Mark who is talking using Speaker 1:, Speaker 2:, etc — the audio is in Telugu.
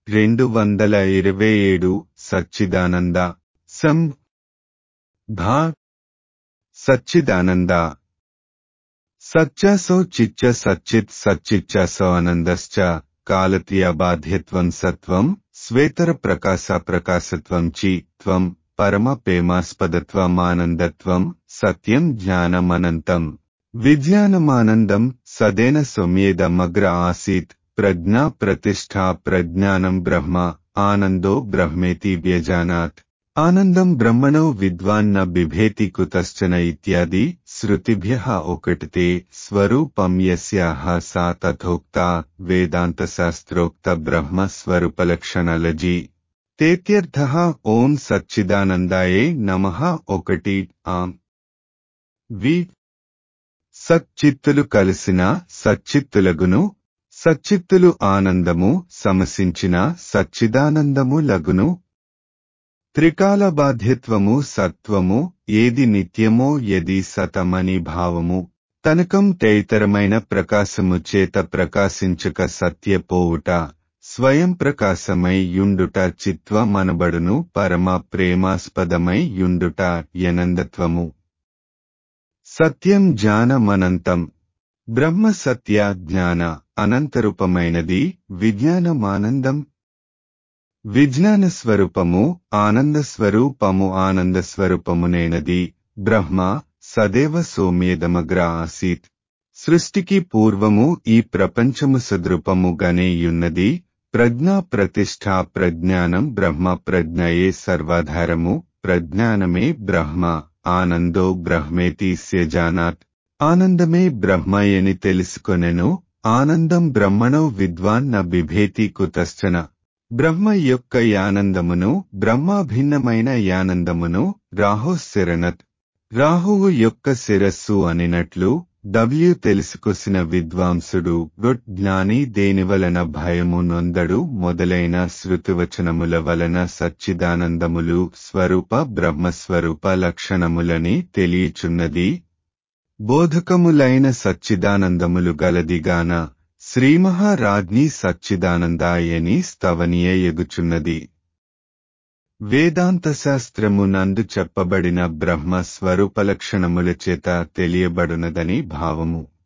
Speaker 1: రెండు వందల ఇరవై ఏడు సచ్చిదానంద సం ధా సచ్చిదానంద సత్యాసో చిచ్చ సచ్చిత్ సచ్చిచ్చాసో ఆనందశ్చ కాలతీయ బాధ్యత్వం సత్వం స్వేతర ప్రకాశ ప్రకాశత్వం చి త్వం పరమ ప్రేమాస్పదత్వం ఆనందత్వం సత్యం జ్ఞానమనంతం విజ్ఞానమానందం సదేన సౌమ్యేదమగ్ర ఆసీత్ ప్రజ్ఞా ప్రతిష్ఠా ప్రజ్ఞానం బ్రహ్మ ఆనందో బ్రహ్మేతి వ్యజానాత్ ఆనందం బ్రహ్మణో విద్వాన్న బిభేతి కుతశ్చన ఇత్యాది శృతిభ్య ఒకటితే స్వరూపం యస్యాహ సా తథోక్త వేదాంతశాస్త్రోక్త బ్రహ్మ స్వరూపలక్షణలజీ తేత్యర్థ ఓం సచ్చిదానందాయే నమ ఒకటి ఆం వి సచ్చిత్తులు కలిసిన సచ్చిత్తులగును సచ్చిత్తులు ఆనందము సమసించిన సచ్చిదానందము లగును త్రికాల బాధ్యత్వము సత్వము ఏది నిత్యమో ఎది సతమని భావము తనకం తేతరమైన ప్రకాశము చేత ప్రకాశించక సత్యపోవుట స్వయం ప్రకాశమై యుండుట చిత్వమనబడును పరమ ప్రేమాస్పదమై యుండుట యనందత్వము సత్యం జ్ఞానమనంతం బ్రహ్మ సత్య జ్ఞాన అనంతరూపమైనది విజ్ఞానమానందం విజ్ఞాన స్వరూపము ఆనంద స్వరూపము ఆనంద స్వరూపమునైనది బ్రహ్మ సదేవ సోమేదమగ్ర ఆసీత్ సృష్టికి పూర్వము ఈ ప్రపంచము సదృపముగానేయున్నది ప్రజ్ఞా ప్రతిష్ఠా ప్రజ్ఞానం బ్రహ్మ ప్రజ్ఞయే సర్వాధారము ప్రజ్ఞానమే బ్రహ్మ ఆనందో బ్రహ్మేతి స్యజానాత్ ఆనందమే బ్రహ్మయని తెలుసుకొనెను ఆనందం బ్రహ్మణో విద్వాన్ న బిభేతి కుతశ్చన బ్రహ్మ యొక్క యానందమును బ్రహ్మాభిన్నమైన యానందమును రాహుశిరణత్ రాహువు యొక్క శిరస్సు అనినట్లు డబ్ల్యూ తెలుసుకొసిన విద్వాంసుడు గుడ్ జ్ఞాని దేనివలన భయము నొందడు మొదలైన శృతివచనముల వలన సచ్చిదానందములు స్వరూప బ్రహ్మస్వరూప లక్షణములని తెలియచున్నది బోధకములైన సచ్చిదానందములు గలదిగాన శ్రీమహారాజ్ఞి సచ్చిదానందాయని స్తవనీయ ఎగుచున్నది వేదాంత శాస్త్రము నందు చెప్పబడిన బ్రహ్మ స్వరూపలక్షణముల చేత తెలియబడునదని భావము